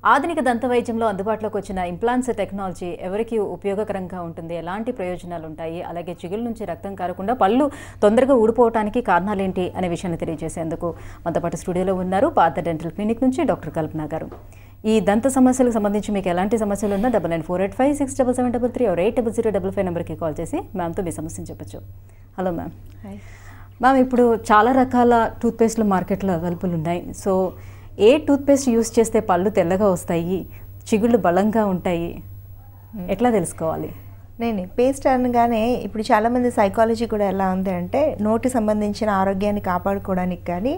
ఆధునిక దంత వైద్యంలో అందుబాటులోకి వచ్చిన ఇంప్లాంట్స్ టెక్నాలజీ ఎవరికి ఉపయోగకరంగా ఉంటుంది ఎలాంటి ప్రయోజనాలు ఉంటాయి అలాగే చిగుళ్ళ నుంచి రక్తం కారకుండా పళ్ళు తొందరగా ఊడిపోవడానికి కారణాలేంటి అనే విషయాన్ని తెలియజేసేందుకు మనతో పాటు స్టూడియోలో ఉన్నారు పాత డెంటల్ క్లినిక్ నుంచి డాక్టర్ కల్పన గారు ఈ దంత సమస్యలకు సంబంధించి మీకు ఎలాంటి సమస్యలు ఉన్నా double nine four eight five six double seven double three eight double zero double five నెంబర్కి కాల్ చేసి మ్యామ్తో మీ సమస్యను చెప్పచ్చు హలో మ్యామ్ మ్యామ్ ఇప్పుడు చాలా రకాల టూత్పేస్ట్లు మార్కెట్లో అవైలబుల్ ఉన్నాయి సో ఏ టూత్పేస్ట్ యూస్ చేస్తే పళ్ళు తెల్లగా వస్తాయి చిగుళ్ళు బలంగా ఉంటాయి ఎట్లా తెలుసుకోవాలి నేను పేస్ట్ అనగానే ఇప్పుడు చాలామంది సైకాలజీ కూడా ఎలా ఉంది అంటే నోటి సంబంధించిన ఆరోగ్యాన్ని కాపాడుకోవడానికి కానీ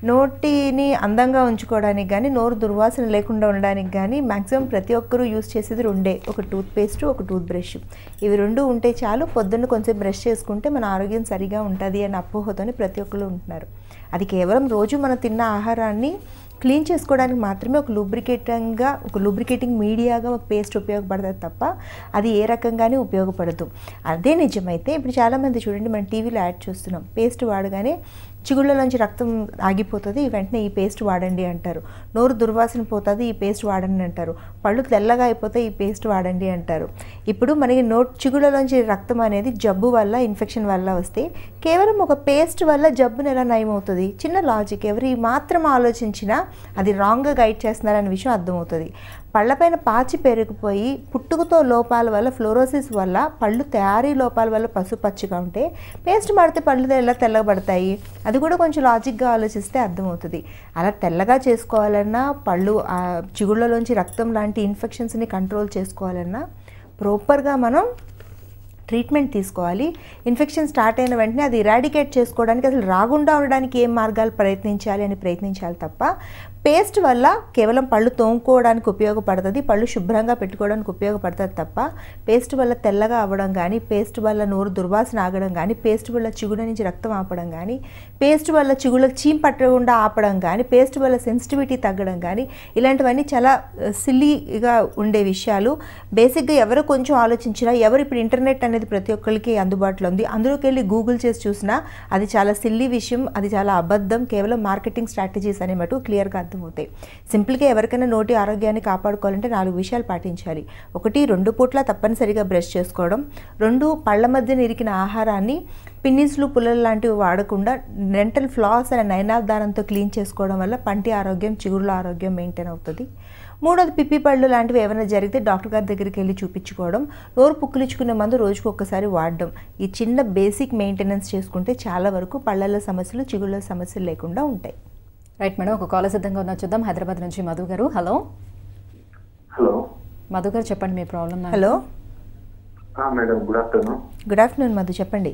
నోటిని అందంగా ఉంచుకోవడానికి కానీ నోరు దుర్వాసన లేకుండా ఉండడానికి కానీ మ్యాక్సిమం ప్రతి ఒక్కరూ యూస్ చేసేది రెండే ఒక టూత్ పేస్ట్ ఒక టూత్ బ్రష్ ఇవి రెండు ఉంటే చాలు పొద్దున్న కొంచెం బ్రష్ చేసుకుంటే మన ఆరోగ్యం సరిగా ఉంటుంది అనే అపోహతోని ప్రతి ఒక్కరు ఉంటున్నారు అది కేవలం రోజు మనం తిన్న ఆహారాన్ని క్లీన్ చేసుకోవడానికి మాత్రమే ఒక లూబ్రికేటింగ్గా ఒక లూబ్రికేటింగ్ మీడియాగా ఒక పేస్ట్ ఉపయోగపడుతుంది తప్ప అది ఏ రకంగానే ఉపయోగపడదు అదే నిజమైతే ఇప్పుడు చాలామంది చూడండి మనం టీవీలో యాడ్ చూస్తున్నాం పేస్ట్ వాడగానే చిగుళ్ళలోంచి రక్తం ఆగిపోతుంది వెంటనే ఈ పేస్ట్ వాడండి అంటారు నోరు దుర్వాసన పోతుంది ఈ పేస్ట్ వాడండి అంటారు పళ్ళు తెల్లగా అయిపోతే ఈ పేస్ట్ వాడండి అంటారు ఇప్పుడు మనకి నోట్ చిగుళ్ళలోంచి రక్తం అనేది జబ్బు వల్ల ఇన్ఫెక్షన్ వల్ల వస్తే కేవలం ఒక పేస్ట్ వల్ల జబ్బును ఎలా నయమవుతుంది చిన్న లాజిక్ ఎవరు ఈ మాత్రం ఆలోచించినా అది రాంగ్గా గైడ్ చేస్తున్నారనే విషయం అర్థమవుతుంది పళ్ళపైన పాచి పెరిగిపోయి పుట్టుకతో లోపాల వల్ల ఫ్లోరోసిస్ వల్ల పళ్ళు తయారీ లోపాల వల్ల పసుపచ్చిగా ఉంటే పేస్ట్ మాడితే పళ్ళు ఎలా తెల్లబడతాయి అది కూడా కొంచెం లాజిక్గా ఆలోచిస్తే అర్థమవుతుంది అలా తెల్లగా చేసుకోవాలన్నా పళ్ళు ఆ చిగుళ్ళలోంచి రక్తం లాంటి ఇన్ఫెక్షన్స్ని కంట్రోల్ చేసుకోవాలన్నా ప్రాపర్గా మనం ట్రీట్మెంట్ తీసుకోవాలి ఇన్ఫెక్షన్ స్టార్ట్ అయిన వెంటనే అది ఇరాడికేట్ చేసుకోవడానికి అసలు రాకుండా ఉండడానికి ఏం మార్గాలు ప్రయత్నించాలి అని ప్రయత్నించాలి తప్ప పేస్ట్ వల్ల కేవలం పళ్ళు తోముకోవడానికి ఉపయోగపడుతుంది పళ్ళు శుభ్రంగా పెట్టుకోవడానికి ఉపయోగపడుతుంది తప్ప పేస్ట్ వల్ల తెల్లగా అవ్వడం కానీ పేస్ట్ వల్ల నోరు దుర్వాసన ఆగడం కానీ పేస్ట్ వల్ల చిగుడ నుంచి రక్తం ఆపడం కానీ పేస్ట్ వల్ల చిగుళ్ళకి చీమ్ పట్టకుండా ఆపడం కానీ పేస్ట్ వల్ల సెన్సిటివిటీ తగ్గడం కానీ ఇలాంటివన్నీ చాలా సిల్లీగా ఉండే విషయాలు బేసిక్గా ఎవరు కొంచెం ఆలోచించినా ఎవరు ఇప్పుడు ఇంటర్నెట్ అనేది ప్రతి ఒక్కరికి అందుబాటులో ఉంది అందులోకి వెళ్ళి గూగుల్ చేసి చూసినా అది చాలా సిల్లీ విషయం అది చాలా అబద్ధం కేవలం మార్కెటింగ్ స్ట్రాటజీస్ అనే మటు క్లియర్గా అర్థమవుతాయి సింపుల్గా ఎవరికైనా నోటి ఆరోగ్యాన్ని కాపాడుకోవాలంటే నాలుగు విషయాలు పాటించాలి ఒకటి రెండు పూట్ల తప్పనిసరిగా బ్రష్ చేసుకోవడం రెండు పళ్ళ మధ్య ఇరికిన ఆహారాన్ని పిన్నిస్లు పుల్లలు లాంటివి వాడకుండా డెంటల్ ఫ్లాస్ అనే నయనాదానంతో క్లీన్ చేసుకోవడం వల్ల పంటి ఆరోగ్యం చిగురుల ఆరోగ్యం మెయింటైన్ అవుతుంది మూడోది పిప్పి పళ్ళు లాంటివి ఏమైనా జరిగితే డాక్టర్ గారి దగ్గరికి వెళ్ళి చూపించుకోవడం నోరు పుక్కులించుకునే మందు రోజుకు ఒక్కసారి వాడడం ఈ చిన్న బేసిక్ మెయింటెనెన్స్ చేసుకుంటే చాలా వరకు పళ్ళల సమస్యలు చిగుళ్ళ సమస్యలు లేకుండా ఉంటాయి రైట్ మేడం ఒక కాల్ సిద్ధంగా ఉన్నా చూద్దాం హైదరాబాద్ నుంచి మధు గారు హలో హలో మధు గారు చెప్పండి మీ problem hello madam good afternoon good afternoon Madhu చెప్పండి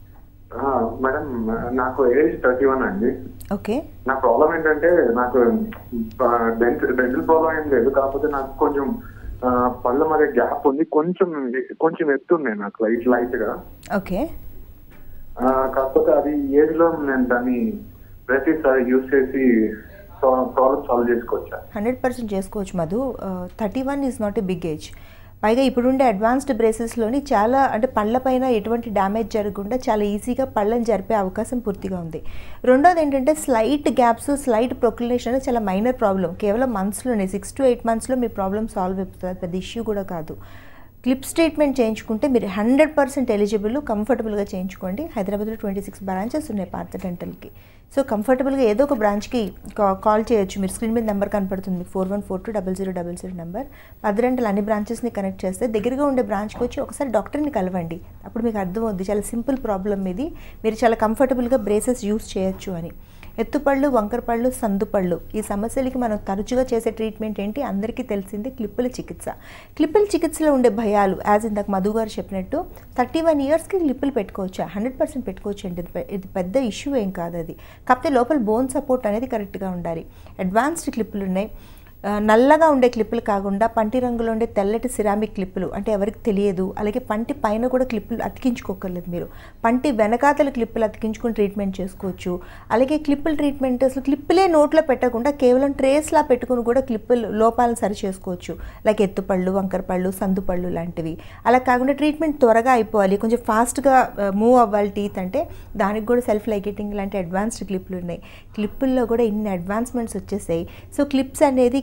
మేడం నాకు ఏజ్ థర్టీ వన్ అండి ఓకే నా ప్రాబ్లం ఏంటంటే నాకు డెంటల్ డెంటల్ ప్రాబ్లం ఏం లేదు కాకపోతే నాకు కొంచెం ఆ, పళ్ళ మధ్య గ్యాప్ ఉంది కొంచెం కొంచెం ఎత్తుంది నాకు లైట్ లైట్ గా ఓకే ఆ, కాకపోతే అది ఏజ్ లో నేను దాన్ని ప్రతిసారి యూస్ చేసి ప్రాబ్లం సాల్వ్ చేసుకోవచ్చా హండ్రెడ్ పర్సెంట్ చేసుకోవచ్చు Madhu thirty one is not a big age పైగా ఇప్పుడుండే అడ్వాన్స్డ్ బ్రేసెస్లోని చాలా అంటే పళ్ళపైన ఎటువంటి డ్యామేజ్ జరగకుండా చాలా ఈజీగా పళ్ళని జరిపే అవకాశం పూర్తిగా ఉంది రెండోది ఏంటంటే స్లైట్ గ్యాప్స్ స్లైట్ ప్రొక్యులేషన్ అనేది చాలా మైనర్ ప్రాబ్లం కేవలం మంత్స్లోనే సిక్స్ టు ఎయిట్ మంత్స్లో మీ ప్రాబ్లం సాల్వ్ అయిపోతుంది పెద్ద ఇష్యూ కూడా కాదు క్లిప్స్ ట్రీట్మెంట్ చేయించుకుంటే మీరు హండ్రెడ్ పర్సెంట్ ఎలిజిబుల్ కంఫర్టబుల్గా చేయించుకోండి హైదరాబాద్లో ట్వంటీ సిక్స్ బ్రాంచెస్ ఉన్నాయి పార్థ డెంటల్కి సో కంఫర్టబుల్గా ఏదో ఒక బ్రాంచ్కి కాల్ చేయొచ్చు మీరు స్క్రీన్ మీద నెంబర్ కనపడుతుంది four one four two double zero double zero number Partha dental అన్ని బ్రాంచెస్ని కనెక్ట్ చేస్తే దగ్గరగా ఉండే బ్రాంచ్కి వచ్చి ఒకసారి డాక్టర్ని కలవండి అప్పుడు మీకు అర్థమవుద్ది చాలా సింపుల్ ప్రాబ్లం ఇది మీరు చాలా కంఫర్టబుల్గా బ్రేసెస్ యూస్ చేయొచ్చు అని ఎత్తుపళ్ళు వంకరపళ్ళు సందుపళ్ళు ఈ సమస్యలకి మనం తరచుగా చేసే ట్రీట్మెంట్ ఏంటి అందరికీ తెలిసింది క్లిప్పుల చికిత్స క్లిప్పుల చికిత్సలో ఉండే భయాలు యాజ్ ఇందాక మధు గారు చెప్పినట్టు థర్టీ వన్ ఇయర్స్కి క్లిప్పులు పెట్టుకోవచ్చు హండ్రెడ్ పర్సెంట్ పెట్టుకోవచ్చు అండి ఇది పె- ఇది పెద్ద ఇష్యూ ఏం కాదు అది కాకపోతే లోపల బోన్ సపోర్ట్ అనేది కరెక్ట్గా ఉండాలి అడ్వాన్స్డ్ క్లిప్పులు ఉన్నాయి ఆ, నల్లగా ఉండే క్లిప్పులు కాకుండా పంటి రంగులో ఉండే తెల్లటి సిరామిక్ క్లిప్పులు అంటే ఎవరికి తెలియదు అలాగే పంటి పైన కూడా క్లిప్పులు అతికించుకోకర్లేదు మీరు పంటి వెనకాతల క్లిప్పులు అతికించుకొని ట్రీట్మెంట్ చేసుకోవచ్చు అలాగే క్లిప్పుల ట్రీట్మెంట్ అసలు క్లిప్పులే నోట్లో పెట్టకుండా కేవలం ట్రేస్లా పెట్టుకుని కూడా క్లిప్పులు లోపాలను సరి చేసుకోవచ్చు లైక్ ఎత్తుపళ్ళు వంకరపళ్ళు సందుపళ్ళు లాంటివి అలా కాకుండా ట్రీట్మెంట్ త్వరగా అయిపోవాలి కొంచెం ఫాస్ట్గా మూవ్ అవ్వాలి టీత్ అంటే దానికి కూడా సెల్ఫ్ లైకెటింగ్ లాంటి అడ్వాన్స్డ్ క్లిప్లు ఉన్నాయి క్లిప్పుల్లో కూడా ఇన్ని అడ్వాన్స్మెంట్స్ వచ్చేసాయి సో క్లిప్స్ అనేది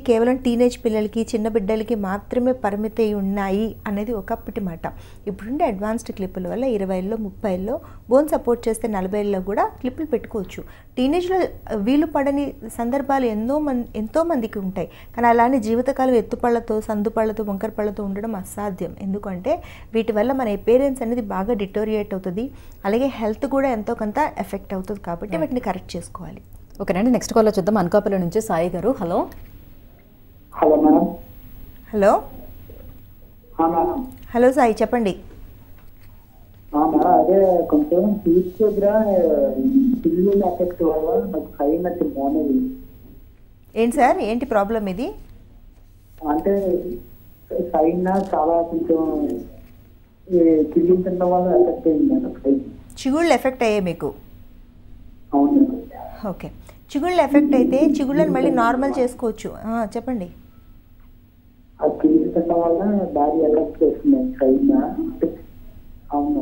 కేవలం టీనేజ్ పిల్లలకి చిన్న బిడ్డలకి మాత్రమే పరిమితి ఉన్నాయి అనేది ఒకప్పటి మాట ఇప్పుడుండే అడ్వాన్స్డ్ క్లిప్పుల వల్ల ఇరవైలో ముప్పైలో బోన్ సపోర్ట్ చేస్తే నలభైలో కూడా క్లిప్పులు పెట్టుకోవచ్చు టీనేజ్లో వీలు పడని సందర్భాలు ఎన్నో మంది ఎంతో మందికి ఉంటాయి కానీ అలానే జీవితకాలం ఎత్తుపళ్ళతో సందుపళ్ళతో వంకర పళ్ళతో ఉండడం అసాధ్యం ఎందుకంటే వీటి వల్ల మన పేరెంట్స్ అనేది బాగా డిటోరియేట్ అవుతుంది అలాగే హెల్త్ కూడా ఎంతో కొంత ఎఫెక్ట్ అవుతుంది కాబట్టి వాటిని కరెక్ట్ చేసుకోవాలి ఓకేనండి నెక్స్ట్ కాల్లో చూద్దాం అనకాపల్లి నుంచి Sai garu hello hello madam hello ఆ మేడం హలో సాయి చెప్పండి ఆ మేడం అదే కొంచెం పీస్ దగ్గర పిల్లి ఎఫెక్ట్ వల్ల నాకు సైన్ వచ్చి బాగుంది ఏంటి సార్ ఏంటి ప్రాబ్లం ఇది అంటే సైన్ చాలా కొంచెం పిల్లి తినడం వల్ల ఎఫెక్ట్ అయింది మేడం సైన్ చిగుళ్ళు ఎఫెక్ట్ అయ్యాయి మీకు అవును మేడం ఓకే చిగుళ్ళు ఎఫెక్ట్ అయితే చిగుళ్ళని మళ్ళీ నార్మల్ చేసుకోవచ్చు ఆ, చెప్పండి ఆ పిల్లి తినడం వల్ల బాడీ ఎఫెక్ట్ చేస్తుంది సైన్ అంటే అవును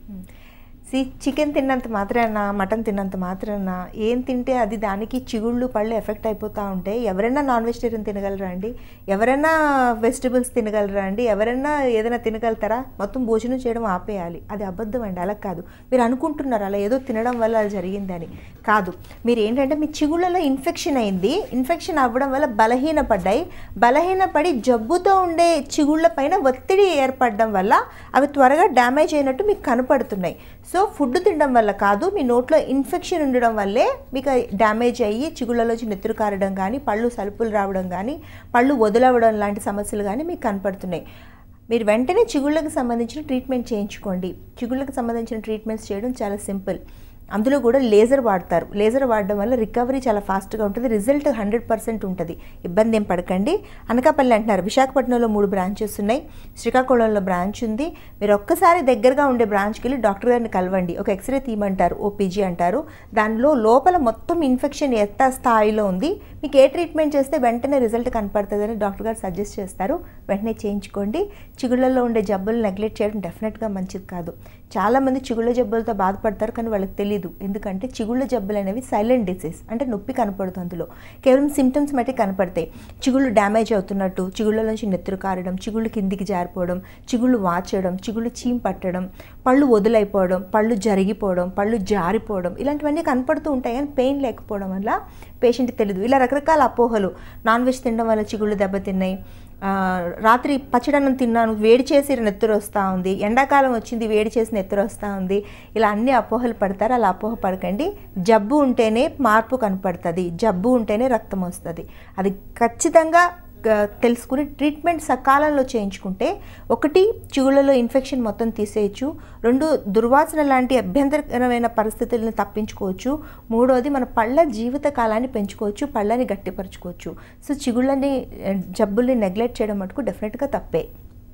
సి చికెన్ తిన్నంత మాత్రాన మటన్ తిన్నంత మాత్రాన ఏం తింటే అది దానికి చిగుళ్ళు పళ్ళు ఎఫెక్ట్ అయిపోతూ ఉంటే ఎవరైనా నాన్ వెజిటేరియన్ తినగలరా అండి ఎవరైనా వెజిటబుల్స్ తినగలరా అండి ఎవరైనా ఏదైనా తినగలుగుతారా మొత్తం భోజనం చేయడం ఆపేయాలి అది అబద్ధం అండి అలా కాదు మీరు అనుకుంటున్నారు అలా ఏదో తినడం వల్ల అది జరిగిందని కాదు మీరు ఏంటంటే మీ చిగుళ్ళలో ఇన్ఫెక్షన్ అయింది ఇన్ఫెక్షన్ అవ్వడం వల్ల బలహీనపడ్డాయి బలహీనపడి జబ్బుతో ఉండే చిగుళ్ళ పైన ఒత్తిడి ఏర్పడడం వల్ల అవి త్వరగా డ్యామేజ్ అయినట్టు మీకు కనపడుతున్నాయి సో ఫుడ్ తినడం వల్ల కాదు మీ నోట్లో ఇన్ఫెక్షన్ ఉండడం వల్లే మీకు డ్యామేజ్ అయ్యి చిగుళ్ళలోంచి నెత్తురు కారడం కానీ పళ్ళు సలుపులు రావడం కానీ పళ్ళు వదిలవడం లాంటి సమస్యలు కానీ మీకు కనపడుతున్నాయి మీరు వెంటనే చిగుళ్ళకి సంబంధించిన ట్రీట్మెంట్ చేయించుకోండి చిగుళ్ళకి సంబంధించిన ట్రీట్మెంట్స్ చేయడం చాలా సింపుల్ అందులో కూడా లేజర్ వాడతారు లేజర్ వాడడం వల్ల రికవరీ చాలా ఫాస్ట్గా ఉంటుంది రిజల్ట్ హండ్రెడ్ పర్సెంట్ ఉంటుంది ఇబ్బంది ఏం పడకండి అనకాపల్లి అంటున్నారు విశాఖపట్నంలో మూడు బ్రాంచెస్ ఉన్నాయి శ్రీకాకుళంలో బ్రాంచ్ ఉంది మీరు ఒక్కసారి దగ్గరగా ఉండే బ్రాంచ్కి వెళ్ళి డాక్టర్ గారిని కలవండి ఒక ఎక్స్రే తీయమంటారు ఓపీజీ అంటారు దానిలో లోపల మొత్తం ఇన్ఫెక్షన్ ఎంత స్థాయిలో ఉంది మీకు ఏ ట్రీట్మెంట్ చేస్తే వెంటనే రిజల్ట్ కనపడుతుందని డాక్టర్ గారు సజెస్ట్ చేస్తారు వెంటనే చేయించుకోండి చిగుళ్ళల్లో ఉండే జబ్బులు నెగ్లెక్ట్ చేయడం డెఫినెట్గా మంచిది కాదు చాలామంది చిగుళ్ళ జబ్బులతో బాధపడతారు కానీ వాళ్ళకి తెలియదు ఎందుకంటే చిగుళ్ళ జబ్బులు అనేవి సైలెంట్ డిసీజ్ అంటే నొప్పి కనపడుతుంది అందులో కేవలం సిమ్టమ్స్ మట్టి కనపడతాయి చిగుళ్ళు డ్యామేజ్ అవుతున్నట్టు చిగుళ్ళ నుంచి నెత్తురు కారడం చిగుళ్ళు కిందికి జారిపోవడం చిగుళ్ళు వాచడం చిగుళ్ళు చీమ్ పట్టడం పళ్ళు వదులైపోవడం పళ్ళు జరిగిపోవడం పళ్ళు జారిపోవడం ఇలాంటివన్నీ కనపడుతూ ఉంటాయి కానీ పెయిన్ లేకపోవడం వల్ల పేషెంట్కి తెలియదు ఇలా రకరకాల అపోహలు నాన్ వెజ్ తినడం వల్ల చిగుళ్ళు దెబ్బతిన్నాయి ఆ, రాత్రి పచ్చడన్నం తిన్నాను వేడి చేసి నెత్తురు వస్తూ ఉంది ఎండాకాలం వచ్చింది వేడి చేసి నెత్తురు వస్తూ ఉంది ఇలా అన్ని అపోహలు పడతారు అలా అపోహ పడకండి జబ్బు ఉంటేనే మార్పు కనపడుతుంది జబ్బు ఉంటేనే రక్తం వస్తుంది అది ఖచ్చితంగా ఆ, తెలుసుకుని ట్రీట్మెంట్ సకాలంలో చేయించుకుంటే ఒకటి చిగుళ్ళలో ఇన్ఫెక్షన్ మొత్తం తీసేయచ్చు రెండు దుర్వాసన లాంటి అభ్యంతరకరమైన పరిస్థితులను తప్పించుకోవచ్చు మూడోది మన పళ్ళ జీవిత కాలాన్ని పెంచుకోవచ్చు పళ్ళని గట్టిపరచుకోవచ్చు సో చిగుళ్ళని ఆ, జబ్బుల్ని నెగ్లెక్ట్ చేయడం మటుకు డెఫినెట్గా తప్పే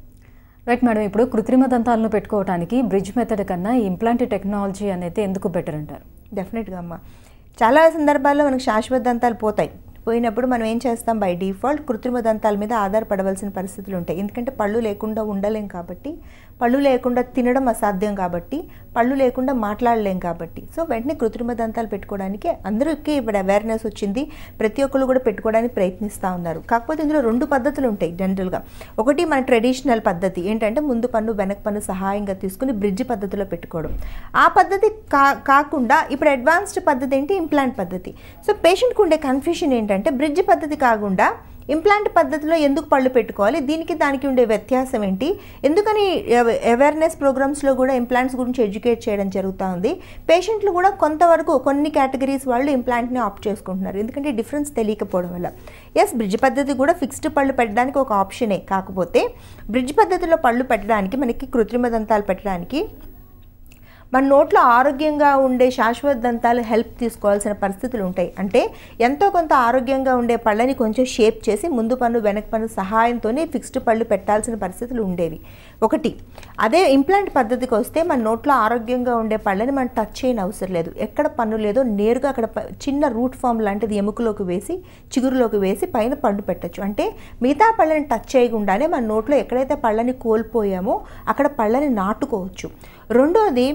రైట్ మేడం ఇప్పుడు కృత్రిమ దంతాలను పెట్టుకోవడానికి బ్రిడ్జ్ మెథడ్ కన్నా ఇంప్లాంట్ టెక్నాలజీ అనేది ఎందుకు బెటర్ అంటారు డెఫినెట్గా అమ్మ చాలా సందర్భాల్లో మనకు శాశ్వత దంతాలు పోతాయి పోయినప్పుడు మనం ఏం చేస్తాం బై డిఫాల్ట్ కృత్రిమ దంతాల మీద ఆధారపడవలసిన పరిస్థితులు ఉంటాయి ఎందుకంటే పళ్ళు లేకుండా ఉండలేం కాబట్టి పళ్ళు లేకుండా తినడం అసాధ్యం కాబట్టి పళ్ళు లేకుండా మాట్లాడలేం కాబట్టి సో వెంటనే కృత్రిమ దంతాలు పెట్టుకోవడానికి అందరికీ ఇప్పుడు అవేర్నెస్ వచ్చింది ప్రతి ఒక్కరు కూడా పెట్టుకోవడానికి ప్రయత్నిస్తూ ఉన్నారు కాకపోతే ఇందులో రెండు పద్ధతులు ఉంటాయి జనరల్గా ఒకటి మన ట్రెడిషనల్ పద్ధతి ఏంటంటే ముందు పన్ను వెనక పన్ను సహాయంగా తీసుకుని బ్రిడ్జ్ పద్ధతిలో పెట్టుకోవడం ఆ పద్ధతి కా కాకుండా ఇప్పుడు అడ్వాన్స్డ్ పద్ధతి ఏంటి ఇంప్లాంట్ పద్ధతి సో పేషెంట్కి ఉండే కన్ఫ్యూషన్ ఏంటంటే బ్రిడ్జ్ పద్ధతి కాకుండా ఇంప్లాంట్ పద్ధతిలో ఎందుకు పళ్ళు పెట్టుకోవాలి దీనికి దానికి ఉండే వ్యత్యాసం ఏంటి ఎందుకని అవేర్నెస్ ప్రోగ్రామ్స్లో కూడా ఇంప్లాంట్స్ గురించి ఎడ్యుకేట్ చేయడం జరుగుతూ ఉంది పేషెంట్లు కూడా కొంతవరకు కొన్ని కేటగిరీస్ వాళ్ళు ఇంప్లాంట్ని ఆప్ట్ చేసుకుంటున్నారు ఎందుకంటే డిఫరెన్స్ తెలియకపోవడం వల్ల ఎస్ బ్రిడ్జ్ పద్ధతి కూడా ఫిక్స్డ్ పళ్ళు పెట్టడానికి ఒక ఆప్షనే కాకపోతే బ్రిడ్జ్ పద్ధతిలో పళ్ళు పెట్టడానికి మనకి కృత్రిమ దంతాలు పెట్టడానికి మన నోట్లో ఆరోగ్యంగా ఉండే శాశ్వత దంతాలు హెల్ప్ తీసుకోవాల్సిన పరిస్థితులు ఉంటాయి అంటే ఎంతో కొంత ఆరోగ్యంగా ఉండే పళ్ళని కొంచెం షేప్ చేసి ముందు పన్ను వెనక పన్ను సహాయంతోనే ఫిక్స్డ్ పళ్ళు పెట్టాల్సిన పరిస్థితులు ఉండేవి ఒకటి అదే ఇంప్లాంట్ పద్ధతికి వస్తే మన నోట్లో ఆరోగ్యంగా ఉండే పళ్ళని మనం టచ్ చేయని అవసరం లేదు ఎక్కడ పన్ను లేదో నేరుగా అక్కడ ప- చిన్న రూట్ ఫామ్ లాంటిది ఎముకలోకి వేసి చిగురులోకి వేసి పైన పన్ను పెట్టచ్చు అంటే మిగతా పళ్ళని టచ్ చేయకుండానే మన నోట్లో ఎక్కడైతే పళ్ళని కోల్పోయామో అక్కడ పళ్ళని నాటుకోవచ్చు రెండోది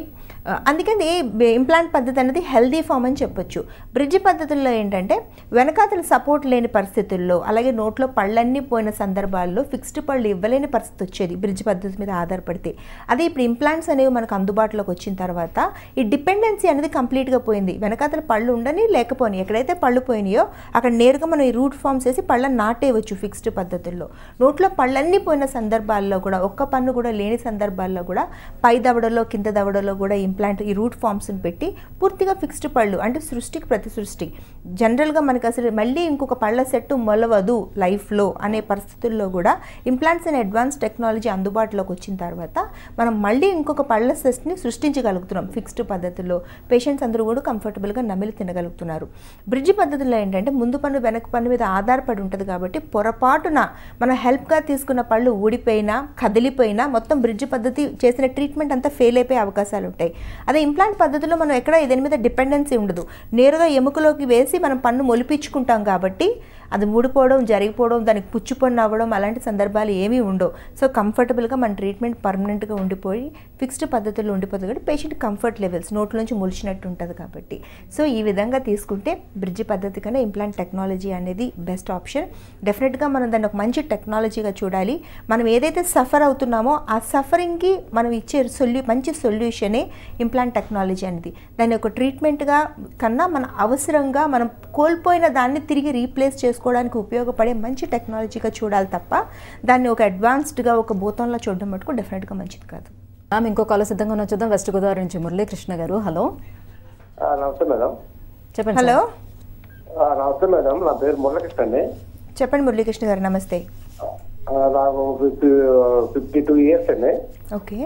ఆ, అందుకని ఇంప్లాంట్ పద్ధతి అనేది హెల్దీ ఫామ్ అని చెప్పొచ్చు బ్రిడ్జ్ పద్ధతుల్లో ఏంటంటే వెనకాతల సపోర్ట్ లేని పరిస్థితుల్లో అలాగే నోట్లో పళ్ళన్నీ పోయిన సందర్భాల్లో ఫిక్స్డ్ పళ్ళు ఇవ్వలేని పరిస్థితి వచ్చేది బ్రిడ్జ్ పద్ధతి మీద ఆధారపడితే అదే ఇప్పుడు ఇంప్లాంట్స్ అనేవి మనకు అందుబాటులోకి వచ్చిన తర్వాత ఈ డిపెండెన్సీ అనేది కంప్లీట్గా పోయింది వెనకాతల పళ్ళు ఉండని లేకపోని ఎక్కడైతే పళ్ళు పోయినాయో అక్కడ నేరుగా మనం ఈ రూట్ ఫామ్స్ వేసి పళ్ళని నాటేయవచ్చు ఫిక్స్డ్ పద్ధతుల్లో నోట్లో పళ్ళన్నీ పోయిన సందర్భాల్లో కూడా ఒక్క పన్ను కూడా లేని సందర్భాల్లో కూడా పై దవడలో కింద దవడలో కూడా ఇంప్లాంట్ ఈ రూట్ ఫామ్స్ని పెట్టి పూర్తిగా ఫిక్స్డ్ పళ్ళు అంటే సృష్టికి ప్రతి సృష్టి జనరల్గా మనకి అసలు మళ్ళీ ఇంకొక పళ్ళ సెట్ మొలవదు లైఫ్లో అనే పరిస్థితుల్లో కూడా ఇంప్లాంట్స్ అనే అడ్వాన్స్ టెక్నాలజీ అందుబాటులోకి వచ్చిన తర్వాత మనం మళ్ళీ ఇంకొక పళ్ళ సెట్ని సృష్టించగలుగుతున్నాం ఫిక్స్డ్ పద్ధతిలో పేషెంట్స్ అందరూ కూడా కంఫర్టబుల్గా నమిలి తినగలుగుతున్నారు బ్రిడ్జ్ పద్ధతిలో ఏంటంటే ముందు పన్ను వెనక పన్ను మీద ఆధారపడి ఉంటుంది కాబట్టి పొరపాటున మనం హెల్ప్గా తీసుకున్న పళ్ళు ఊడిపోయినా కదిలిపోయినా మొత్తం బ్రిడ్జ్ పద్ధతి చేసిన ట్రీట్మెంట్ అంతా ఫెయిల్ అయిపోయే అవకాశాలు ఉంటాయి అదే ఇంప్లాంట్ పద్ధతిలో మనం ఎక్కడ దీని మీద డిపెండెన్సీ ఉండదు నేరుగా ఎముకలోకి వేసి మనం పన్ను మొలిపించుకుంటాం కాబట్టి అది ఊడిపోవడం జరిగిపోవడం దానికి పుచ్చిపొన్ను అవ్వడం అలాంటి సందర్భాలు ఏమీ ఉండవు సో కంఫర్టబుల్గా మన ట్రీట్మెంట్ పర్మనెంట్గా ఉండిపోయి ఫిక్స్డ్ పద్ధతిలో ఉండిపోతుంది కాబట్టి పేషెంట్ కంఫర్ట్ లెవెల్స్ నోట్ల నుంచి ములిచినట్టు ఉంటుంది కాబట్టి సో ఈ విధంగా తీసుకుంటే బ్రిడ్జ్ పద్ధతి కన్నా ఇంప్లాంట్ టెక్నాలజీ అనేది బెస్ట్ ఆప్షన్ డెఫినెట్గా మనం దాన్ని ఒక మంచి టెక్నాలజీగా చూడాలి మనం ఏదైతే సఫర్ అవుతున్నామో ఆ సఫరింగ్కి మనం ఇచ్చే సొల్యూ మంచి సొల్యూషనే ఇంప్లాంట్ టెక్నాలజీ అనేది దాన్ని ఒక ట్రీట్మెంట్గా కన్నా మన అవసరంగా మనం కోల్పోయిన దాన్ని తిరిగి రీప్లేస్ చేసుకోవడానికి ఉపయోగపడే మంచి టెక్నాలజీగా చూడాలి తప్ప దాన్ని ఒక అడ్వాన్స్డ్గా ఒక భూతంలో చూడడం మటుకు డెఫినెట్గా మంచిది కాదు మ్యామ్ ఇంకో కాల్ సిద్ధంగా ఉన్న చూద్దాం వెస్ట్ గోదావరి నుంచి మురళీకృష్ణ గారు హలో ఆ, నమస్తే మేడం చెప్పండి హలో సార్. ఆ, నమస్తే మేడం నా పేరు మురళకృష్ణ అండి చెప్పండి మురళీకృష్ణ గారు నమస్తే ఆ, నాకు ఫిఫ్టీ ఫిఫ్టీ టూ ఇయర్స్ అండి ఓకే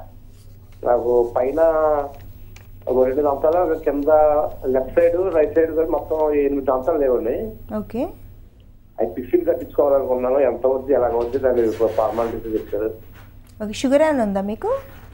నాకు పైన ఒక రెండు దంతాలు కింద లెఫ్ట్ సైడ్ రైట్ సైడ్ కూడా మొత్తం ఎనిమిది దంతాలు లేవండి ఓకే అవి పిక్సిల్ కట్టించుకోవాలనుకున్నాను ఎంత వద్దు ఎలాగ వద్దు దాని ఫార్మాలిటీస్ చెప్తారు ఓకే షుగర్ ఏమైనా ఉందా మీకు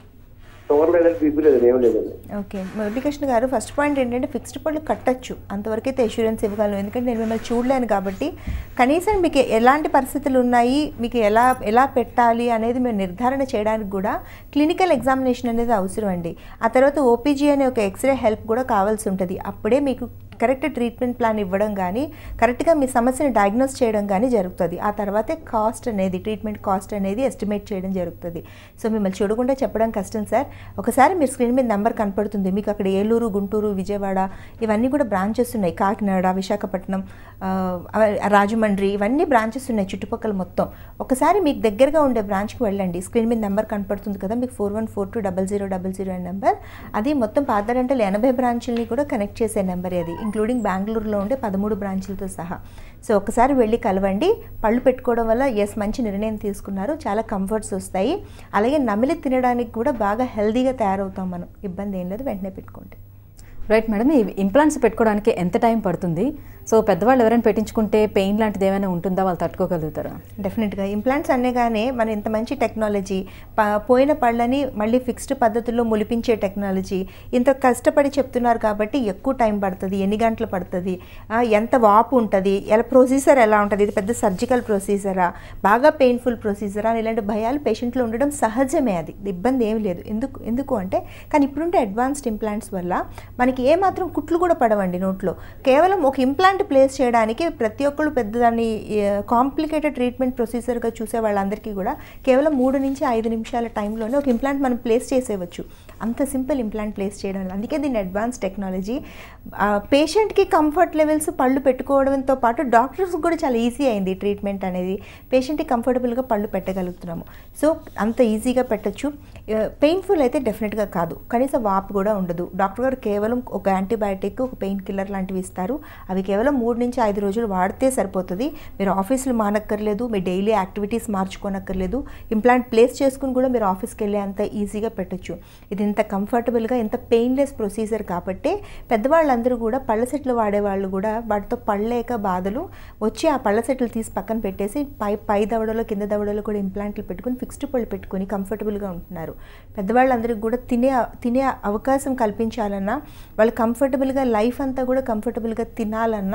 షుగర్ లేదండి బీపీ లేదండి ఏం లేదండి ఓకే మురళీకృష్ణ గారు ఫస్ట్ పాయింట్ ఏంటంటే ఫిక్స్డ్ పళ్ళు కట్టచ్చు అంతవరకు అయితే ఎష్యూరెన్స్ ఇవ్వగలను ఎందుకంటే నేను మిమ్మల్ని చూడలేను కాబట్టి కనీసం మీకు ఎలాంటి పరిస్థితులు ఉన్నాయి మీకు ఎలా ఎలా పెట్టాలి అనేది మేము నిర్ధారణ చేయడానికి కూడా క్లినికల్ ఎగ్జామినేషన్ అనేది అవసరం అండి ఆ తర్వాత ఓపీజీ అనే ఒక ఎక్స్రే హెల్ప్ కూడా కావాల్సి ఉంటుంది అప్పుడే మీకు కరెక్ట్ ట్రీట్మెంట్ ప్లాన్ ఇవ్వడం కానీ కరెక్ట్గా మీ సమస్యని డయాగ్నోస్ చేయడం కానీ జరుగుతుంది ఆ తర్వాతే కాస్ట్ అనేది ట్రీట్మెంట్ కాస్ట్ అనేది ఎస్టిమేట్ చేయడం జరుగుతుంది సో మిమ్మల్ని చూడకుండా చెప్పడం కష్టం సార్ ఒకసారి మీరు స్క్రీన్ మీద నెంబర్ కనపడుతుంది మీకు అక్కడ ఏలూరు గుంటూరు విజయవాడ ఇవన్నీ కూడా బ్రాంచెస్ ఉన్నాయి కాకినాడ విశాఖపట్నం ఆ, అవ- రాజమండ్రి ఇవన్నీ బ్రాంచెస్ ఉన్నాయి చుట్టుపక్కల మొత్తం ఒకసారి మీకు దగ్గరగా ఉండే బ్రాంచ్కి వెళ్ళండి స్క్రీన్ మీద నెంబర్ కనపడుతుంది కదా మీకు four one four two double zero double zero అనే నెంబర్ అది మొత్తం పాతరంటలు ఎనభై బ్రాంచుల్ని కూడా కనెక్ట్ చేసే నెంబర్ అది ఇంక్లూడింగ్ బెంగళూరులో ఉండే పదమూడు బ్రాంచులతో సహా సో ఒకసారి వెళ్ళి కలవండి పళ్ళు పెట్టుకోవడం వల్ల ఎస్ మంచి నిర్ణయం తీసుకున్నారు చాలా కంఫర్ట్స్ వస్తాయి అలాగే నమిలి తినడానికి కూడా బాగా హెల్దీగా తయారవుతాం మనం ఇబ్బంది ఏం లేదు వెంటనే పెట్టుకోండి రైట్ మేడం ఈ ఇంప్లాంట్స్ పెట్టుకోవడానికి ఎంత టైం పడుతుంది సో పెద్దవాళ్ళు ఎవరైనా పెట్టించుకుంటే పెయిన్ లాంటిది ఏమైనా ఉంటుందా వాళ్ళు తట్టుకోగలుగుతారా డెఫినెట్గా ఇంప్లాంట్స్ అనేగానే మన ఇంత మంచి టెక్నాలజీ ప పోయిన పళ్ళని మళ్ళీ ఫిక్స్డ్ పద్ధతుల్లో ములిపించే టెక్నాలజీ ఇంత కష్టపడి చెప్తున్నారు కాబట్టి ఎక్కువ టైం పడుతుంది ఎన్ని గంటలు పడుతుంది ఆ, ఎంత వాపు ఉంటుంది ఎలా ప్రొసీజర్ ఎలా ఉంటుంది ఇది పెద్ద సర్జికల్ ప్రొసీజరా బాగా పెయిన్ఫుల్ ప్రొసీజరా అని ఇలాంటి భయాలు పేషెంట్లో ఉండడం సహజమే అది ఇబ్బంది ఏమి లేదు ఎందుకు ఎందుకు అంటే కానీ ఇప్పుడుంటే అడ్వాన్స్డ్ ఇంప్లాంట్స్ వల్ల మనకి ఏమాత్రం కుట్లు కూడా పడవండి నోట్లో కేవలం ఒక ఇంప్లాంట్ ప్లేస్ చేయడానికి ప్రతి ఒక్కళ్ళు పెద్ద దాన్ని కాంప్లికేటెడ్ ట్రీట్మెంట్ ప్రొసీజర్గా చూసే వాళ్ళందరికీ కూడా కేవలం మూడు నుంచి ఐదు నిమిషాల టైంలోనే ఒక ఇంప్లాంట్ మనం ప్లేస్ చేసేవచ్చు అంత సింపుల్ ఇంప్లాంట్ ప్లేస్ చేయడం వల్ల. అందుకే దీన్ని అడ్వాన్స్ టెక్నాలజీ పేషెంట్కి కంఫర్ట్ లెవెల్స్ పళ్ళు పెట్టుకోవడంతో పాటు డాక్టర్స్ కూడా చాలా ఈజీ అయింది ట్రీట్మెంట్ అనేది పేషెంట్కి కంఫర్టబుల్గా పళ్ళు పెట్టగలుగుతున్నాము సో అంత ఈజీగా పెట్టచ్చు పెయిన్ఫుల్ అయితే డెఫినెట్గా కాదు కనీసం వాపు కూడా ఉండదు డాక్టర్ గారు కేవలం ఒక యాంటీబయాటిక్ ఒక పెయిన్ కిల్లర్ లాంటివి ఇస్తారు అవి కేవలం మూడు నుంచి ఐదు రోజులు వాడితే సరిపోతుంది మీరు ఆఫీసులు మానక్కర్లేదు మీ డైలీ యాక్టివిటీస్ మార్చుకోనక్కర్లేదు ఇంప్లాంట్ ప్లేస్ చేసుకుని కూడా మీరు ఆఫీస్కి వెళ్ళే అంత ఈజీగా పెట్టొచ్చు ఇది ఇంత కంఫర్టబుల్గా ఇంత పెయిన్లెస్ ప్రొసీజర్ కాబట్టి పెద్దవాళ్ళందరూ కూడా పళ్ళ సెట్లు వాడేవాళ్ళు కూడా వాటితో పళ్ళేక బాధలు వచ్చి ఆ పళ్ళ సెట్లు తీసి పక్కన పెట్టేసి పై పై దవడలో కింద దవడలో కూడా ఇంప్లాంట్లు పెట్టుకుని ఫిక్స్డ్ పళ్ళు పెట్టుకుని కంఫర్టబుల్గా ఉంటున్నారు పెద్దవాళ్ళందరికీ కూడా తినే తినే అవకాశం కల్పించాలన్నా వాళ్ళు కంఫర్టబుల్గా లైఫ్ అంతా కూడా కంఫర్టబుల్గా తినాలన్నా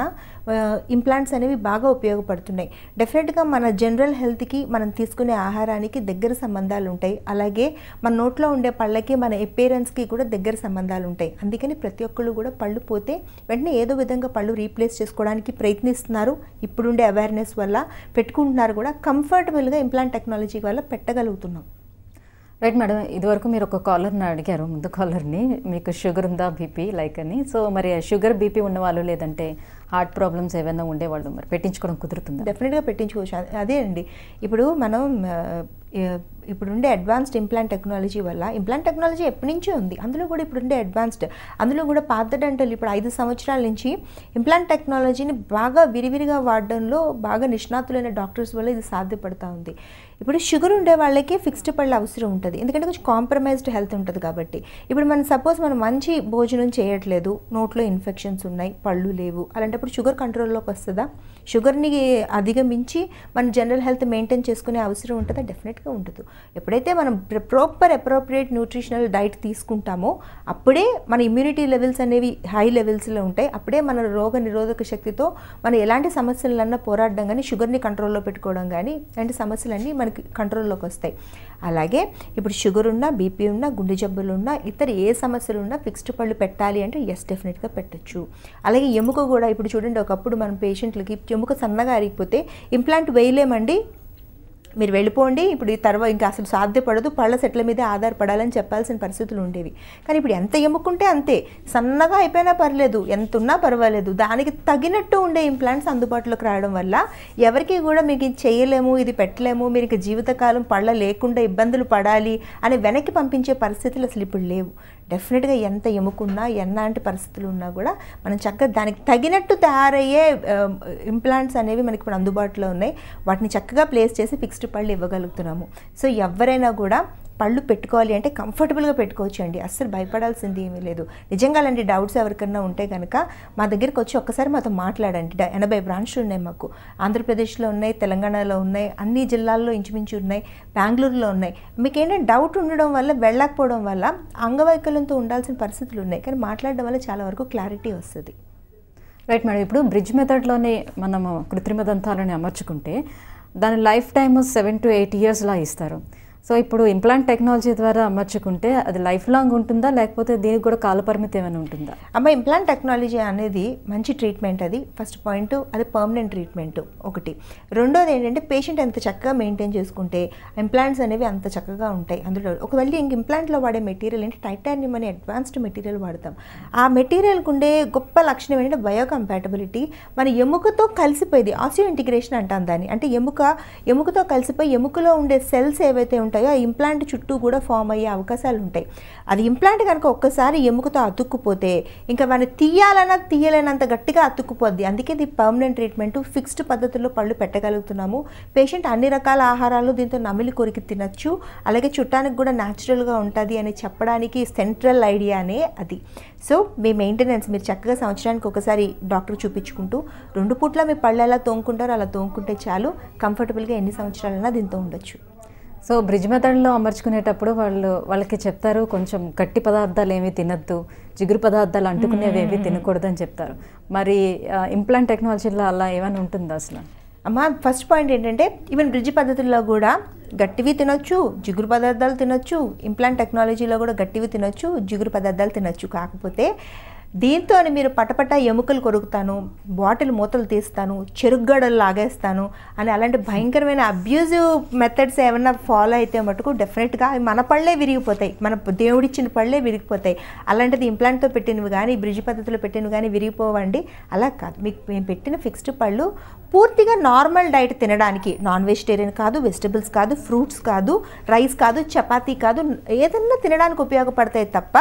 ఇంప్లాంట్స్ అనేవి బాగా ఉపయోగపడుతున్నాయి డెఫినెట్గా మన జనరల్ హెల్త్కి మనం తీసుకునే ఆహారానికి దగ్గర సంబంధాలు ఉంటాయి అలాగే మన నోట్లో ఉండే పళ్ళకి మన ఎపేరెన్స్కి కూడా దగ్గర సంబంధాలు ఉంటాయి అందుకని ప్రతి ఒక్కళ్ళు కూడా పళ్ళు పోతే వెంటనే ఏదో విధంగా పళ్ళు రీప్లేస్ చేసుకోవడానికి ప్రయత్నిస్తున్నారు ఇప్పుడుండే అవేర్నెస్ వల్ల పెట్టుకుంటున్నారు కూడా కంఫర్టబుల్గా ఇంప్లాంట్ టెక్నాలజీ వల్ల పెట్టగలుగుతున్నాం రైట్ మేడం ఇదివరకు మీరు ఒక కాలర్ని అడిగారు ముందు కాలర్ని మీకు షుగర్ ఉందా బీపీ లైక్ అని సో మరి షుగర్ బీపీ ఉన్నవాళ్ళు లేదంటే హార్ట్ ప్రాబ్లమ్స్ ఏమైనా ఉండేవాళ్ళు మరి పెట్టించుకోవడం కుదురుతుందా డెఫినెట్గా పెట్టించుకోవచ్చు అ- అదే అండి ఇప్పుడు మనం ఆ, ఏ- ఇప్పుడుండే అడ్వాన్స్డ్ ఇంప్లాంట్ టెక్నాలజీ వల్ల ఇంప్లాంట్ టెక్నాలజీ ఎప్పటి నుంచో ఉంది అందులో కూడా ఇప్పుడుండే అడ్వాన్స్డ్ అందులో కూడా పాత డెంటల్ ఇప్పుడు ఐదు సంవత్సరాల నుంచి ఇంప్లాంట్ టెక్నాలజీని బాగా విరివిరిగా వాడడంలో బాగా నిష్ణాతులైన డాక్టర్స్ వల్ల ఇది సాధ్యపడతా ఉంది ఇప్పుడు షుగర్ ఉండే వాళ్ళకి ఫిక్స్డ్ పళ్ళ అవసరం ఉంటుంది ఎందుకంటే కొంచెం కాంప్రమైజ్డ్ హెల్త్ ఉంటుంది కాబట్టి ఇప్పుడు మనం సపోజ్ మనం మంచి భోజనం చేయట్లేదు నోట్లో ఇన్ఫెక్షన్స్ ఉన్నాయి పళ్ళు లేవు అలాంటప్పుడు షుగర్ కంట్రోల్లోకి వస్తుందా షుగర్ని అధిగమించి మన జనరల్ హెల్త్ మెయింటైన్ చేసుకునే అవసరం ఉంటుందా డెఫినెట్గా ఉండదు ఎప్పుడైతే మనం ప్రాపర్ అప్రోప్రియేట్ న్యూట్రిషనల్ డైట్ తీసుకుంటామో అప్పుడే మన ఇమ్యూనిటీ లెవెల్స్ అనేవి హై లెవెల్స్లో ఉంటాయి అప్పుడే మన రోగ నిరోధక శక్తితో మనం ఎలాంటి సమస్యలన్నా పోరాడడం కానీ షుగర్ని కంట్రోల్లో పెట్టుకోవడం కానీ ఇలాంటి సమస్యలన్నీ మనకి కంట్రోల్లోకి వస్తాయి అలాగే ఇప్పుడు షుగర్ ఉన్నా బీపీ ఉన్నా గుండె జబ్బులు ఉన్నా ఇతర ఏ సమస్యలు ఉన్నా ఫిక్స్డ్ పళ్ళు పెట్టాలి అంటే ఎస్ డెఫినెట్గా పెట్టొచ్చు అలాగే ఎముక కూడా ఇప్పుడు చూడండి ఒకప్పుడు మన పేషెంట్లకి ఎముక సన్నగా అరిగిపోతే ఇంప్లాంట్ వేయలేమండి మీరు వెళ్ళిపోండి ఇప్పుడు ఈ తర్వాత ఇంకా అసలు సాధ్యపడదు పళ్ళ సెట్ల మీదే ఆధారపడాలని చెప్పాల్సిన పరిస్థితులు ఉండేవి కానీ ఇప్పుడు ఎంత ఎముకుంటే అంతే సన్నగా అయిపోయినా పర్లేదు ఎంత ఉన్నా పర్వాలేదు దానికి తగినట్టు ఉండే ఇంప్లాంట్స్ అందుబాటులోకి రావడం వల్ల ఎవరికి కూడా మీకు ఇది చేయలేము ఇది పెట్టలేము మీరు ఇక జీవితకాలం పళ్ళ లేకుండా ఇబ్బందులు పడాలి అని వెనక్కి పంపించే పరిస్థితులు అసలు ఇప్పుడు లేవు డెఫినెట్గా ఎంత ఎముకున్నా ఎలాంటి పరిస్థితులు ఉన్నా కూడా మనం చక్కగా దానికి తగినట్టు తయారయ్యే ఇంప్లాంట్స్ అనేవి మనకి ఇప్పుడు అందుబాటులో ఉన్నాయి వాటిని చక్కగా ప్లేస్ చేసి ఫిక్స్డ్ పళ్ళు ఇవ్వగలుగుతున్నాము సో ఎవరైనా కూడా పళ్ళు పెట్టుకోవాలి అంటే కంఫర్టబుల్గా పెట్టుకోవచ్చు అండి అస్సలు భయపడాల్సింది ఏమీ లేదు నిజంగా అలాంటి డౌట్స్ ఎవరికన్నా ఉంటే కనుక మా దగ్గరికి వచ్చి ఒక్కసారి మాతో మాట్లాడండి డ- ఎనభై బ్రాంచ్లు ఉన్నాయి మాకు ఆంధ్రప్రదేశ్లో ఉన్నాయి తెలంగాణలో ఉన్నాయి అన్ని జిల్లాల్లో ఇంచుమించు ఉన్నాయి బెంగళూరులో ఉన్నాయి మీకు ఏంటంటే డౌట్ ఉండడం వల్ల వెళ్ళకపోవడం వల్ల అంగవైకల్యంతో ఉండాల్సిన పరిస్థితులు ఉన్నాయి కానీ మాట్లాడడం వల్ల చాలా వరకు క్లారిటీ వస్తుంది రైట్ మేడం ఇప్పుడు బ్రిడ్జ్ మెథడ్లోనే మనము కృత్రిమ దంతాలని అమర్చుకుంటే దాని life time seven to eight ఇయర్స్లా ఇస్తారు సో ఇప్పుడు ఇంప్లాంట్ టెక్నాలజీ ద్వారా అమర్చుకుంటే అది లైఫ్ లాంగ్ ఉంటుందా లేకపోతే దీనికి కూడా కాలపరిమితి ఏమైనా ఉంటుందా అమ్మ ఇంప్లాంట్ టెక్నాలజీ అనేది మంచి ట్రీట్మెంట్ అది ఫస్ట్ పాయింట్ అది పర్మనెంట్ ట్రీట్మెంట్ ఒకటి రెండోది ఏంటంటే పేషెంట్ ఎంత చక్కగా మెయింటైన్ చేసుకుంటే ఇంప్లాంట్స్ అనేవి అంత చక్కగా ఉంటాయి అందులో ఒకవేళ ఇంక ఇంప్లాంట్లో వాడే మెటీరియల్ ఏంటి టైటానియం అనే అడ్వాన్స్డ్ మెటీరియల్ వాడతాం ఆ మెటీరియల్కి ఉండే గొప్ప లక్షణం ఏంటంటే బయోకంపాటబిలిటీ మన ఎముకతో కలిసిపోయింది ఆసియో ఇంటిగ్రేషన్ అంటాం దాన్ని అంటే ఎముక ఎముకతో కలిసిపోయి ఎముకలో ఉండే సెల్స్ ఏవైతే ఉంటాయో ఆ ఇంప్లాంట్ చుట్టూ కూడా ఫామ్ అయ్యే అవకాశాలు ఉంటాయి అది ఇంప్లాంట్ కనుక ఒక్కసారి ఎముకతో అతుక్కుపోతే ఇంకా వాడిని తీయాలన్నా తీయలేనంత గట్టిగా అతుక్కుపోద్ది అందుకే ఇది పర్మనెంట్ ట్రీట్మెంట్ ఫిక్స్డ్ పద్ధతిలో పళ్ళు పెట్టగలుగుతున్నాము పేషెంట్ అన్ని రకాల ఆహారాలు దీంతో నమిలి కొరికి తినచ్చు అలాగే చుట్టానికి కూడా న్యాచురల్గా ఉంటుంది అని చెప్పడానికి సెంట్రల్ ఐడియానే అది సో మీ మెయింటెనెన్స్ మీరు చక్కగా సంవత్సరానికి ఒకసారి డాక్టర్ చూపించుకుంటూ రెండు పూట్ల మీ పళ్ళు ఎలా తోముకుంటారో అలా తోముకుంటే చాలు కంఫర్టబుల్గా ఎన్ని సంవత్సరాలైనా దీంతో ఉండొచ్చు సో బ్రిడ్జ్ మెథడ్లో అమర్చుకునేటప్పుడు వాళ్ళు వాళ్ళకి చెప్తారు కొంచెం గట్టి పదార్థాలు ఏమీ తినద్దు జిగురు పదార్థాలు అంటుకునేవి ఏవి తినకూడదని చెప్తారు మరి ఇంప్లాంట్ టెక్నాలజీలో అలా ఏమైనా ఉంటుందా అసలు అమ్మ ఫస్ట్ పాయింట్ ఏంటంటే ఈవెన్ బ్రిడ్జ్ పద్ధతుల్లో కూడా గట్టివి తినొచ్చు జిగురు పదార్థాలు తినొచ్చు ఇంప్లాంట్ టెక్నాలజీలో కూడా గట్టివి తినొచ్చు జిగురు పదార్థాలు తినొచ్చు కాకపోతే దీంతో మీరు పటపట ఎముకలు కొరుకుతాను బాటిల్ మూతలు తీస్తాను చెరుగ్గడలు లాగేస్తాను అని అలాంటి భయంకరమైన అబ్యూజివ్ మెథడ్స్ ఏమైనా ఫాలో అయితే మటుకు డెఫినెట్గా అవి మన పళ్ళే విరిగిపోతాయి మన దేవుడిచ్చిన పళ్ళే విరిగిపోతాయి అలాంటిది ఇంప్లాంట్తో పెట్టినవి కానీ బ్రిడ్జ్ పద్ధతిలో పెట్టినవి కానీ విరిగిపోవండి అలా కాదు మీకు మేము పెట్టిన ఫిక్స్డ్ పళ్ళు పూర్తిగా నార్మల్ డైట్ తినడానికి నాన్ వెజిటేరియన్ కాదు వెజిటబుల్స్ కాదు ఫ్రూట్స్ కాదు రైస్ కాదు చపాతీ కాదు ఏదన్నా తినడానికి ఉపయోగపడతాయి తప్ప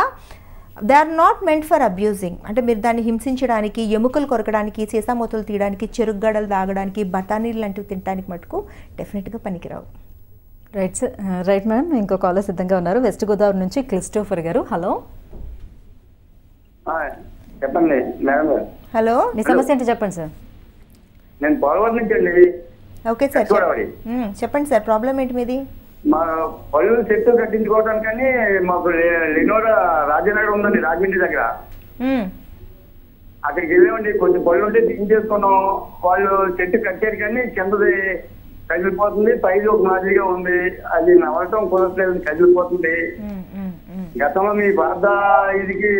they are not meant for abusing అంటే మీరు దాన్ని హింసించడానికి ఎముకలు కొరకడానికి సీసామూతలు తీయడానికి చెరుగ్గడలు తాగడానికి బఠానీలు లాంటివి తినడానికి మటుకు డెఫినెట్గా పనికిరావు రైట్ సార్ రైట్ మేడం ఇంకో కాలర్ సిద్ధంగా ఉన్నారు వెస్ట్ గోదావరి నుంచి క్రిస్టోఫర్ గారు హలో ఆ, చెప్పండి మేడం గారు హలో మీ సమస్య ఏంటి చెప్పండి సార్ నేను పోలవరం నుంచి అండి ఓకే సార్ గోదావరి. చెప్పండి సార్ ప్రాబ్లం ఏంటి మీది మా పళ్ళు చెట్టు కట్టించుకోవడానికని మాకు లె- లెనోరా రాజనగర్ ఉందండి రాజమండ్రి దగ్గర మ్మ్. అక్కడికి వెళ్ళామండి కొంచెం పళ్ళు ఉంటే దించేసుకున్నాం వాళ్ళు చెట్టు కట్టారు కానీ కిందది కదిలిపోతుంది పైది ఒక మాదిరిగా ఉంది అది నవ్వటం కుదరట్లేదు కదిలిపోతుంది మ్మ్, మ్మ్, మ్మ్. గతంలో మీ భారత ఇదికి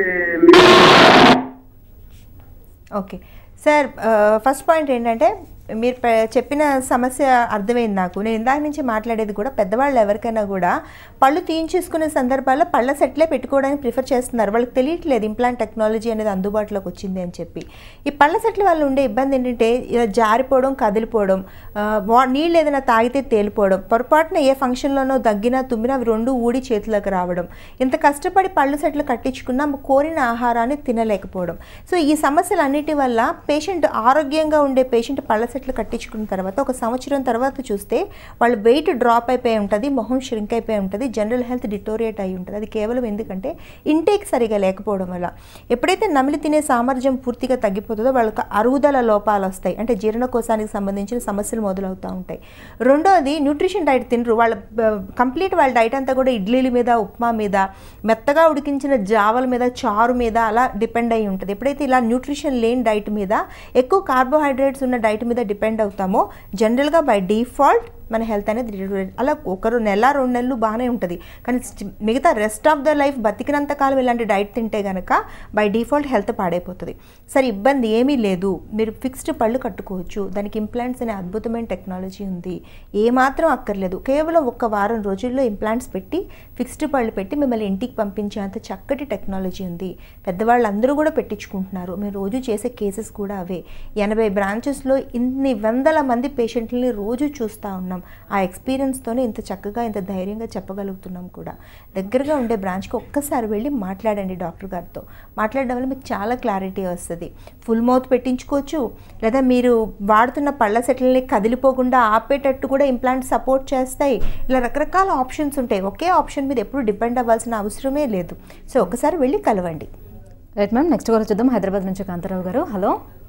ఓకే సార్ ఫస్ట్ పాయింట్ ఏంటంటే మీరు పె- చెప్పిన సమస్య అర్థమైంది నాకు నేను ఇందాక నుంచి మాట్లాడేది కూడా పెద్దవాళ్ళు ఎవరికైనా కూడా పళ్ళు తీయించేసుకునే సందర్భాల్లో పళ్ళ సెట్లే పెట్టుకోవడానికి ప్రిఫర్ చేస్తున్నారు వాళ్ళకి తెలియట్లేదు ఇంప్లాంట్ టెక్నాలజీ అనేది అందుబాటులోకి వచ్చింది అని చెప్పి ఈ పళ్ళ సెట్ల వల్ల ఉండే ఇబ్బంది ఏంటంటే ఇలా జారిపోవడం కదిలిపోవడం ఆ, వా- నీళ్ళు ఏదైనా తాగితే తేలిపోవడం పొరపాటున ఏ ఫంక్షన్లోనో దగ్గినా తుమ్మినా అవి రెండు ఊడి చేతిలోకి రావడం ఇంత కష్టపడి పళ్ళు సెట్లు కట్టించుకున్నా కోరిన ఆహారాన్ని తినలేకపోవడం సో ఈ సమస్యలన్నిటి వల్ల పేషెంట్ ఆరోగ్యంగా ఉండే పేషెంట్ పళ్ళ సెట్లు కట్టించుకున్న తర్వాత ఒక సంవత్సరం తర్వాత చూస్తే వాళ్ళ వెయిట్ డ్రాప్ అయిపోయి ఉంటుంది మొహం ష్రింక్ అయిపోయి ఉంటుంది జనరల్ హెల్త్ డిటోరియేట్ అయి ఉంటుంది అది కేవలం ఎందుకంటే ఇంటేక్ సరిగా లేకపోవడం వల్ల ఎప్పుడైతే నమిలి తినే సామర్థ్యం పూర్తిగా తగ్గిపోతుందో వాళ్ళకి అరుగుదల లోపాలు వస్తాయి అంటే జీర్ణకోశానికి సంబంధించిన సమస్యలు మొదలవుతూ ఉంటాయి రెండోది న్యూట్రిషన్ డైట్ తినరు వాళ్ళ కంప్లీట్ వాళ్ళ డైట్ అంతా కూడా ఇడ్లీల మీద ఉప్మా మీద మెత్తగా ఉడికించిన జావల మీద చారు మీద అలా డిపెండ్ అయి ఉంటుంది ఎప్పుడైతే ఇలా న్యూట్రిషన్ లేని డైట్ మీద ఎక్కువ కార్బోహైడ్రేట్స్ ఉన్న డైట్ మీద డిపెండ్ అవుతామో జనరల్గా బై డిఫాల్ట్ మన హెల్త్ అనేది deteriorate. అలా ఒకరు నెల రెండు నెలలు బాగానే ఉంటుంది కానీ స్ట్- మిగతా రెస్ట్ ఆఫ్ ద లైఫ్ బతికినంత కాలం ఇలాంటి డైట్ తింటే కనుక బై డిఫాల్ట్ హెల్త్ పాడైపోతుంది సరే ఇబ్బంది ఏమీ లేదు మీరు ఫిక్స్డ్ పళ్ళు కట్టుకోవచ్చు దానికి ఇంప్లాంట్స్ అనే అద్భుతమైన టెక్నాలజీ ఉంది ఏమాత్రం అక్కర్లేదు కేవలం ఒక్క వారం రోజుల్లో ఇంప్లాంట్స్ పెట్టి ఫిక్స్డ్ పళ్ళు పెట్టి మిమ్మల్ని ఇంటికి పంపించేంత చక్కటి టెక్నాలజీ ఉంది పెద్దవాళ్ళందరూ కూడా పెట్టించుకుంటున్నారు మేము రోజు చేసే కేసెస్ కూడా అవే ఎనభై బ్రాంచెస్లో ఇన్ని వందల మంది పేషెంట్లని రోజు చూస్తూ ఉన్నాం ఆ ఎక్స్పీరియన్స్తోనే ఇంత చక్కగా ఇంత ధైర్యంగా చెప్పగలుగుతున్నాం కూడా దగ్గరగా ఉండే బ్రాంచ్కి ఒక్కసారి వెళ్ళి మాట్లాడండి డాక్టర్ గారితో మాట్లాడడం వల్ల మీకు చాలా క్లారిటీ వస్తుంది ఫుల్ మౌత్ పెట్టించుకోవచ్చు లేదా మీరు వాడుతున్న పళ్ళ సెట్లని కదిలిపోకుండా ఆపేటట్టు కూడా ఇంప్లాంట్ సపోర్ట్ చేస్తాయి ఇలా రకరకాల ఆప్షన్స్ ఉంటాయి ఒకే ఆప్షన్ మీద ఎప్పుడు డిపెండ్ అవ్వాల్సిన అవసరమే లేదు సో ఒకసారి వెళ్ళి కలవండి రైట్ మ్యామ్ నెక్స్ట్ కూడా చూద్దాం హైదరాబాద్ నుంచి కాంతారావు గారు హలో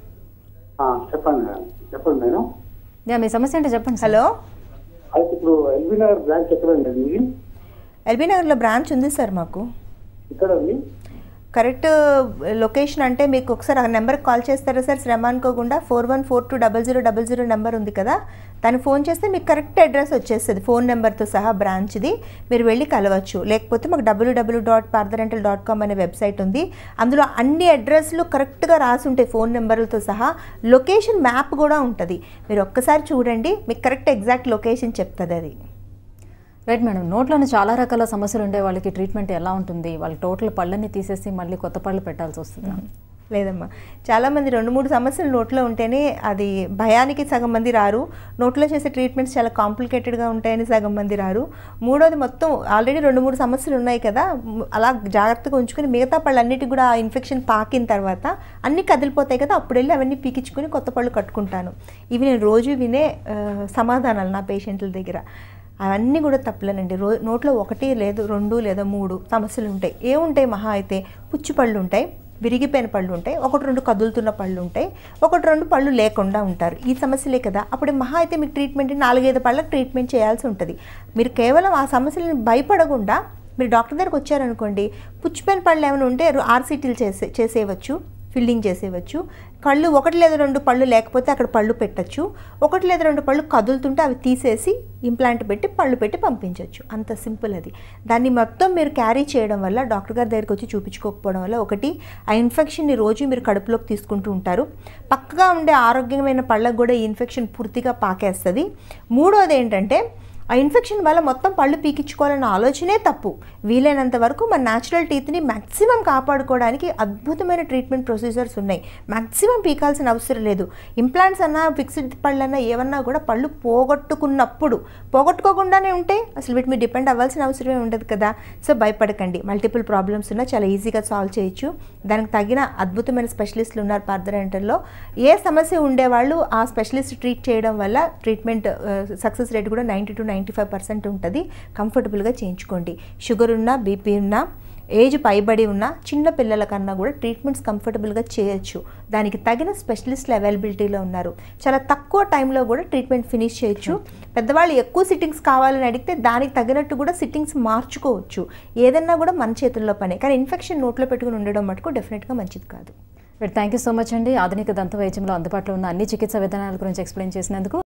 చెప్పండి మేడం చెప్పండి మేడం యా మీ సమస్య ఏంటో చెప్పండి సార్. హలో అయితే ఇప్పుడు ఎల్బీ నగర్ బ్రాంచ్ ఎక్కడండి మీది ఎల్బీ నగర్లో బ్రాంచ్ ఉంది సార్ మాకు ఇక్కడ ఉంది కరెక్ట్ లొకేషన్ అంటే మీకు ఒకసారి ఆ నెంబర్కి కాల్ చేస్తారా సార్ శ్రమ అనుకోకుండా four one four two double zero double zero number ఉంది కదా దాన్ని ఫోన్ చేస్తే మీకు కరెక్ట్ అడ్రస్ వచ్చేస్తుంది ఫోన్ నెంబర్తో సహా బ్రాంచ్ది మీరు వెళ్ళి కలవచ్చు లేకపోతే మాకు డబ్ల్యూడబ్ల్యూ డాట్ పార్థరెంటల్ డాట్ కామ్ అనే వెబ్సైట్ ఉంది అందులో అన్ని అడ్రస్లు కరెక్ట్గా రాసి ఉంటాయి ఫోన్ నెంబర్లతో సహా లొకేషన్ మ్యాప్ కూడా ఉంటుంది మీరు ఒక్కసారి చూడండి మీకు కరెక్ట్ ఎగ్జాక్ట్ లొకేషన్ చెప్తుంది అది రైట్ మేడం నోట్లోని చాలా రకాల సమస్యలు ఉండే వాళ్ళకి ట్రీట్మెంట్ ఎలా ఉంటుంది వాళ్ళకి టోటల్ పళ్ళని తీసేసి మళ్ళీ కొత్త పళ్ళు పెట్టాల్సి వస్తుందా లేదమ్మా చాలామంది రెండు మూడు సమస్యలు నోట్లో ఉంటేనే అది భయానికి సగం మంది రారు నోట్లో చేసే ట్రీట్మెంట్స్ చాలా కాంప్లికేటెడ్గా ఉంటాయని సగం మంది రారు మూడోది మొత్తం ఆల్రెడీ రెండు మూడు సమస్యలు ఉన్నాయి కదా మ్, అలా జాగ్రత్తగా ఉంచుకొని మిగతా పళ్ళన్నిటికి కూడా ఆ ఇన్ఫెక్షన్ పాకిన తర్వాత అన్నీ కదిలిపోతాయి కదా అప్పుడు వెళ్ళి అవన్నీ పీకించుకొని కొత్త పళ్ళు కట్టుకుంటాను ఇవి నేను రోజు వినే ఆ, సమాధానాలు నా పేషెంట్ల దగ్గర అవన్నీ కూడా తప్పులేనండి రో నోట్లో ఒకటి లేదు రెండు లేదా మూడు సమస్యలు ఉంటాయి ఏముంటాయి మహా అయితే పుచ్చి పళ్ళు ఉంటాయి విరిగిపోయిన పళ్ళు ఉంటాయి ఒకటి రెండు కదులుతున్న పళ్ళు ఉంటాయి ఒకటి రెండు పళ్ళు లేకుండా ఉంటారు ఈ సమస్యలే కదా అప్పుడు మహా అయితే మీకు ట్రీట్మెంట్ నాలుగైదు పళ్ళకి ట్రీట్మెంట్ చేయాల్సి ఉంటుంది మీరు కేవలం ఆ సమస్యలను భయపడకుండా మీరు డాక్టర్ దగ్గరకు వచ్చారనుకోండి పుచ్చిపోయిన పళ్ళు ఏమైనా ఉంటే ఆర్సీటీలు చేసే చేసేయవచ్చు ఫిల్లింగ్ చేసేయవచ్చు కళ్ళు ఒకటి లేదా రెండు పళ్ళు లేకపోతే అక్కడ పళ్ళు పెట్టచ్చు ఒకటి లేదా రెండు పళ్ళు కదులుతుంటే అవి తీసేసి ఇంప్లాంట్ పెట్టి పళ్ళు పెట్టి పంపించవచ్చు అంత సింపుల్ అది దాన్ని మొత్తం మీరు క్యారీ చేయడం వల్ల డాక్టర్ గారి దగ్గరికి వచ్చి చూపించుకోకపోవడం వల్ల ఒకటి ఆ ఇన్ఫెక్షన్ని రోజు మీరు కడుపులోకి తీసుకుంటూ ఉంటారు పక్కగా ఉండే ఆరోగ్యమైన పళ్ళకు కూడా ఈ ఇన్ఫెక్షన్ పూర్తిగా పాకేస్తుంది మూడోది ఏంటంటే ఆ ఇన్ఫెక్షన్ వల్ల మొత్తం పళ్ళు పీకించుకోవాలన్న ఆలోచనే తప్పు వీలైనంత వరకు మన న్యాచురల్ టీత్ని మ్యాక్సిమం కాపాడుకోవడానికి అద్భుతమైన ట్రీట్మెంట్ ప్రొసీజర్స్ ఉన్నాయి మ్యాక్సిమం పీకాల్సిన అవసరం లేదు ఇంప్లాంట్స్ అన్నా ఫిక్స్డ్ పళ్ళన్నా ఏమన్నా కూడా పళ్ళు పోగొట్టుకున్నప్పుడు పోగొట్టుకోకుండానే ఉంటే అసలు వీటి మీద డిపెండ్ అవ్వాల్సిన అవసరమే ఉండదు కదా సో భయపడకండి మల్టిపుల్ ప్రాబ్లమ్స్ ఉన్నా చాలా ఈజీగా సాల్వ్ చేయొచ్చు దానికి తగిన అద్భుతమైన స్పెషలిస్టులు ఉన్నారు పార్థరెంటల్లో ఏ సమస్య ఉండేవాళ్ళు ఆ స్పెషలిస్ట్ ట్రీట్ చేయడం వల్ల ట్రీట్మెంట్ సక్సెస్ రేట్ కూడా ninety to ninety five percent ఉంటుంది కంఫర్టబుల్గా చేయించుకోండి షుగర్ ఉన్నా బీపీ ఉన్నా ఏజ్ పైబడి ఉన్న చిన్న పిల్లల కన్నా కూడా ట్రీట్మెంట్స్ కంఫర్టబుల్గా చేయొచ్చు దానికి తగిన స్పెషలిస్టులు అవైలబిలిటీలో ఉన్నారు చాలా తక్కువ టైంలో కూడా ట్రీట్మెంట్ ఫినిష్ చేయొచ్చు పెద్దవాళ్ళు ఎక్కువ సిట్టింగ్స్ కావాలని అడిగితే దానికి తగినట్టు కూడా సిట్టింగ్స్ మార్చుకోవచ్చు ఏదన్నా కూడా మన చేతుల్లో పనే కానీ ఇన్ఫెక్షన్ నోట్లో పెట్టుకుని ఉండడం మటుకు డెఫినెట్గా మంచిది కాదు థ్యాంక్ యూ సో మచ్ అండి ఆధునిక దంత వైద్యంలో అందుబాటులో ఉన్న అన్ని చికిత్సా విధానాల గురించి ఎక్స్ప్లెయిన్ చేసినందుకు